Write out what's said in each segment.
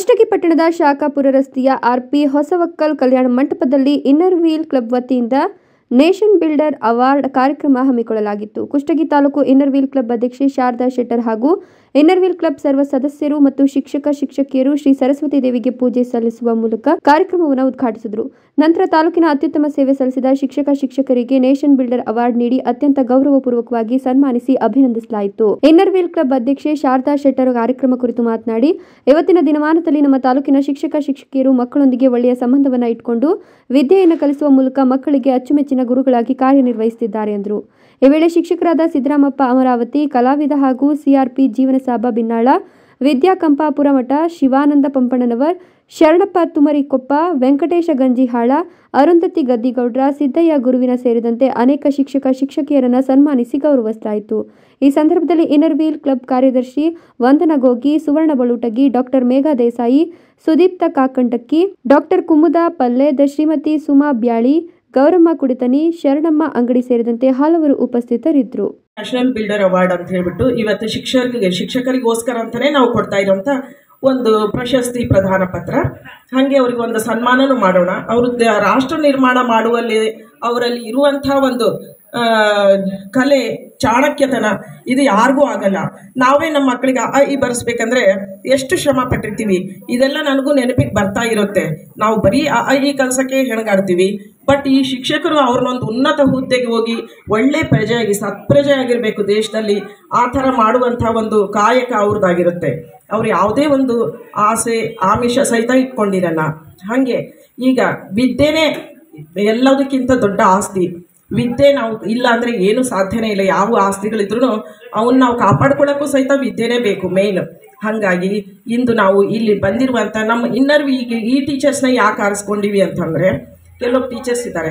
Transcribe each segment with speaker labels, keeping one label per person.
Speaker 1: ಕುಷ್ಟಗಿ ಪಟ್ಟಣದ ಶಾಖಾಪುರ ರಸ್ತೆಯ ಆರ್ಪಿ ಹೊಸವಕ್ಕಲ್ ಕಲ್ಯಾಣ ಮಂಟಪದಲ್ಲಿ ಇನ್ನರ್ ವೀಲ್ ಕ್ಲಬ್ ವತಿಯಿಂದ ನೇಷನ್ ಬಿಲ್ಡರ್ ಅವಾರ್ಡ್ ಕಾರ್ಯಕ್ರಮ ಹಮ್ಮಿಕೊಳ್ಳಲಾಗಿತ್ತು ಕುಷ್ಟಗಿ ತಾಲೂಕು ಇನ್ನರ್ ವೀಲ್ ಕ್ಲಬ್ ಅಧ್ಯಕ್ಷೆ ಶಾರದಾ ಶೆಟ್ಟರ್ ಹಾಗೂ ಇನ್ನರ್ ವೀಲ್ ಕ್ಲಬ್ ಸರ್ವ ಸದಸ್ಯರು ಮತ್ತು ಶಿಕ್ಷಕ ಶಿಕ್ಷಕಿಯರು ಶ್ರೀ ಸರಸ್ವತಿ ದೇವಿಗೆ ಪೂಜೆ ಸಲ್ಲಿಸುವ ಮೂಲಕ ಕಾರ್ಯಕ್ರಮವನ್ನು ಉದ್ಘಾಟಿಸಿದರು ನಂತರ ತಾಲೂಕಿನ ಅತ್ಯುತ್ತಮ ಸೇವೆ ಸಲ್ಲಿಸಿದ ಶಿಕ್ಷಕ ಶಿಕ್ಷಕರಿಗೆ ನೇಷನ್ ಬಿಲ್ಡರ್ ಅವಾರ್ಡ್ ನೀಡಿ ಅತ್ಯಂತ ಗೌರವಪೂರ್ವಕವಾಗಿ ಸನ್ಮಾನಿಸಿ ಅಭಿನಂದಿಸಲಾಯಿತು ಇನ್ನರ್ ವೀಲ್ ಕ್ಲಬ್ ಅಧ್ಯಕ್ಷೆ ಶಾರದಾ ಶೆಟ್ಟರ್ ಕಾರ್ಯಕ್ರಮ ಕುರಿತು ಮಾತನಾಡಿ ಇವತ್ತಿನ ದಿನಮಾನದಲ್ಲಿ ನಮ್ಮ ತಾಲೂಕಿನ ಶಿಕ್ಷಕ ಶಿಕ್ಷಕಿಯರು ಮಕ್ಕಳೊಂದಿಗೆ ಒಳ್ಳೆಯ ಸಂಬಂಧವನ್ನು ಇಟ್ಕೊಂಡು ವಿದ್ಯೆಯನ್ನು ಕಲಿಸುವ ಮೂಲಕ ಮಕ್ಕಳಿಗೆ ಅಚ್ಚುಮೆಚ್ಚಿನ ಗುರುಗಳಾಗಿ ಕಾರ್ಯನಿರ್ವಹಿಸುತ್ತಿದ್ದಾರೆ ಎಂದರು ಈ ವೇಳೆ ಶಿಕ್ಷಕರಾದ ಸಿದ್ದರಾಮಪ್ಪ ಅಮರಾವತಿ ಕಲಾವಿದ ಹಾಗೂ ಸಿಆರ್ಪಿ ಜೀವನಸಾಬ ಬಿನ್ನಾಳ ವಿದ್ಯಾ ಕಂಪಾಪುರ ಮಠ ಶಿವಾನಂದ ಪಂಪಣ್ಣನವರ್ ಶರಣಪ್ಪ ತುಮರಿಕೊಪ್ಪ ವೆಂಕಟೇಶ ಗಂಜಿಹಾಳ ಅರುಂಧತಿ ಗದ್ದಿಗೌಡ್ರ ಸಿದ್ದಯ್ಯ ಗುರುವಿನ ಸೇರಿದಂತೆ ಅನೇಕ ಶಿಕ್ಷಕ ಶಿಕ್ಷಕಿಯರನ್ನು ಸನ್ಮಾನಿಸಿ ಗೌರವಿಸಲಾಯಿತು ಈ ಸಂದರ್ಭದಲ್ಲಿ ಇನ್ನರ್ ವೀಲ್ ಕ್ಲಬ್ ಕಾರ್ಯದರ್ಶಿ ವಂದನಾ ಗೋಗಿ ಸುವರ್ಣ ಬಳುಟಗಿ ಡಾಕ್ಟರ್ ಮೇಘಾ ದೇಸಾಯಿ ಸುದೀಪ್ತ ಕಾಕಂಟಕ್ಕಿ ಡಾಕ್ಟರ್ ಕುಮುದಾ ಪಲ್ಲೆ ದ ಶ್ರೀಮತಿ ಸುಮಾ ಬ್ಯಾಳಿ ಗೌರಮ್ಮ ಕುಡಿತನಿ ಶರಣಮ್ಮ ಅಂಗಡಿ ಸೇರಿದಂತೆ ಹಲವರು ಉಪಸ್ಥಿತರಿದ್ದರು
Speaker 2: ನ್ಯಾಷನಲ್ ಬಿಲ್ಡರ್ ಅವಾರ್ಡ್ ಅಂತ ಹೇಳ್ಬಿಟ್ಟು ಇವತ್ತು ಶಿಕ್ಷಕರಿಗೆ ಶಿಕ್ಷಕರಿಗೋಸ್ಕರ ಅಂತಾನೆ ನಾವು ಕೊಡ್ತಾ ಇರೋಂಥ ಒಂದು ಪ್ರಶಸ್ತಿ ಪ್ರದಾನ ಪತ್ರ ಹಾಗೆ ಅವ್ರಿಗೆ ಒಂದು ಸನ್ಮಾನನೂ ಮಾಡೋಣ ಅವರು ದ- ರಾಷ್ಟ್ರ ನಿರ್ಮಾಣ ಮಾಡುವಲ್ಲಿ ಅವರಲ್ಲಿ ಇರುವಂಥ ಒಂದು ಆ, ಕಲೆ ಚಾಣಕ್ಯತನ ಇದು ಯಾರಿಗೂ ಆಗಲ್ಲ ನಾವೇ ನಮ್ಮ ಮಕ್ಕಳಿಗೆ ಅ ಈ ಬರೆಸ್ಬೇಕಂದ್ರೆ ಎಷ್ಟು ಶ್ರಮ ಪಟ್ಟಿರ್ತೀವಿ ಇದೆಲ್ಲ ನನಗೂ ನೆನಪಿಗೆ ಬರ್ತಾ ಇರುತ್ತೆ ನಾವು ಬರೀ ಅ ಆ, ಈ ಕಲ್ಸಕ್ಕೆ ಹೆಣಗಾಡ್ತೀವಿ ಬಟ್ ಈ ಶಿಕ್ಷಕರು ಅವ್ರನ್ನೊಂದು ಉನ್ನತ ಹುದ್ದೆಗೆ ಹೋಗಿ ಒಳ್ಳೆ ಪ್ರಜೆಯಾಗಿ ಸತ್ಪ್ರಜೆ ಆಗಿರಬೇಕು ದೇಶದಲ್ಲಿ ಆ ಥರ ಮಾಡುವಂಥ ಒಂದು ಕಾಯಕ ಅವ್ರದ್ದಾಗಿರುತ್ತೆ ಅವ್ರು ಯಾವುದೇ ಒಂದು ಆಸೆ ಆಮಿಷ ಸಹಿತ ಇಟ್ಕೊಂಡಿರಲ್ಲ ಹಾಗೆ ಈಗ ವಿದ್ಯೆನೇ ಎಲ್ಲದಕ್ಕಿಂತ ದೊಡ್ಡ ಆಸ್ತಿ ವಿದ್ಯೆ ನಾವು ಇಲ್ಲ ಅಂದರೆ ಏನು ಸಾಧ್ಯನೇ ಇಲ್ಲ ಯಾವ ಆಸ್ತಿಗಳಿದ್ರು ಅವನ್ನ ನಾವು ಕಾಪಾಡ್ಕೊಳ್ಳೋಕ್ಕೂ ಸಹಿತ ವಿದ್ಯೆನೇ ಬೇಕು ಮೇಯ್ನ್ ಹಾಗಾಗಿ ಇಂದು ನಾವು ಇಲ್ಲಿ ಬಂದಿರುವಂಥ ನಮ್ಮ ಇನ್ನರ್ ಈಗ ಈ ಟೀಚರ್ಸ್ನ ಯಾಕೆ ಆರಿಸ್ಕೊಂಡಿವಿ ಅಂತಂದರೆ ಕೆಲವೊಬ್ಬ ಟೀಚರ್ಸ್ ಇದ್ದಾರೆ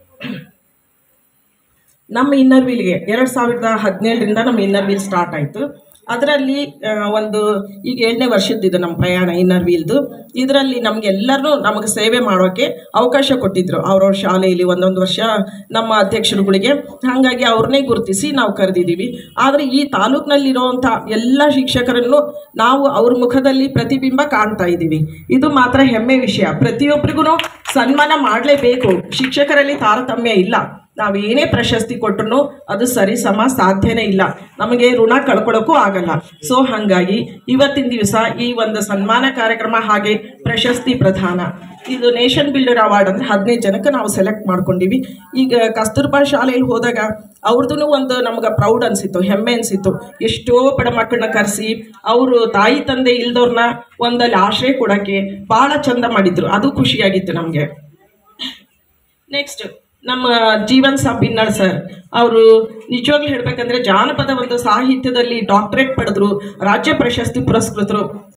Speaker 2: ನಮ್ಮ ಇನ್ನರ್ ವೀಲ್ಗೆ ಎರಡು ಸಾವಿರದ ಹದಿನೇಳರಿಂದ ನಮ್ಮ ಇನ್ನರ್ ವೀಲ್ ಸ್ಟಾರ್ಟ್ ಆಯಿತು ಅದರಲ್ಲಿ ಒಂದು ಈಗ ಏಳನೇ ವರ್ಷದ್ದಿದೆ ನಮ್ಮ ಪ್ರಯಾಣ ಇನ್ನರ್ ವೀಲ್ದು ಇದರಲ್ಲಿ ನಮಗೆಲ್ಲರೂ ನಮಗೆ ಸೇವೆ ಮಾಡೋಕ್ಕೆ ಅವಕಾಶ ಕೊಟ್ಟಿದ್ರು ಅವ್ರವ್ರ ಶಾಲೆಯಲ್ಲಿ ಒಂದೊಂದು ವರ್ಷ ನಮ್ಮ ಅಧ್ಯಕ್ಷರುಗಳಿಗೆ ಹಾಗಾಗಿ ಅವ್ರನ್ನೇ ಗುರುತಿಸಿ ನಾವು ಕರೆದಿದ್ದೀವಿ ಆದರೆ ಈ ತಾಲೂಕಿನಲ್ಲಿರುವಂಥ ಎಲ್ಲ ಶಿಕ್ಷಕರನ್ನು ನಾವು ಅವ್ರ ಮುಖದಲ್ಲಿ ಪ್ರತಿಬಿಂಬ ಕಾಣ್ತಾ ಇದ್ದೀವಿ ಇದು ಮಾತ್ರ ಹೆಮ್ಮೆ ವಿಷಯ ಪ್ರತಿಯೊಬ್ಬರಿಗೂ ಸನ್ಮಾನ ಮಾಡಲೇಬೇಕು ಶಿಕ್ಷಕರಲ್ಲಿ ತಾರತಮ್ಯ ಇಲ್ಲ ನಾವು ಏನೇ ಪ್ರಶಸ್ತಿ ಕೊಟ್ಟರು ಅದು ಸರಿ ಸಮ ಸಾಧ್ಯನೇ ಇಲ್ಲ ನಮಗೆ ಋಣ ಕಳ್ಕೊಳ್ಳೋಕ್ಕೂ ಆಗಲ್ಲ ಸೊ ಹಾಗಾಗಿ ಇವತ್ತಿನ ದಿವಸ ಈ ಒಂದು ಸನ್ಮಾನ ಕಾರ್ಯಕ್ರಮ ಹಾಗೆ ಪ್ರಶಸ್ತಿ ಪ್ರದಾನ ಇದು ನೇಷನ್ ಬಿಲ್ಡರ್ ಅವಾರ್ಡ್ ಅಂದರೆ ಹದಿನೈದು ಜನಕ್ಕೆ ನಾವು ಸೆಲೆಕ್ಟ್ ಮಾಡ್ಕೊಂಡಿವಿ ಈಗ ಕಸ್ತೂರ್ಬಾ ಶಾಲೆಯಲ್ಲಿ ಹೋದಾಗ ಅವ್ರದ್ದು ಒಂದು ನಮ್ಗೆ ಪ್ರೌಡ್ ಅನಿಸಿತ್ತು ಹೆಮ್ಮೆ ಅನಿಸಿತ್ತು ಎಷ್ಟೋ ಬಡ ಮಕ್ಕಳನ್ನ ಕರೆಸಿ ಅವರು ತಾಯಿ ತಂದೆ ಇಲ್ದವ್ರನ್ನ ಒಂದಲ್ಲಿ ಆಶ್ರಯ ಕೊಡೋಕ್ಕೆ ಭಾಳ ಚಂದ ಮಾಡಿದ್ರು ಅದು ಖುಷಿಯಾಗಿತ್ತು ನಮಗೆ ನೆಕ್ಸ್ಟ್ ನಮ್ಮ ಜೀವನ್ ಸಾಬಿನ್ನಾಳ್ ಸರ್ ಅವರು ನಿಜವಾಗ್ಲೂ ಹೇಳ್ಬೇಕಂದ್ರೆ ಜಾನಪದ ಒಂದು ಸಾಹಿತ್ಯದಲ್ಲಿ ಡಾಕ್ಟರೇಟ್ ಪಡೆದ್ರು ರಾಜ್ಯ ಪ್ರಶಸ್ತಿ ಪುರಸ್ಕೃತರು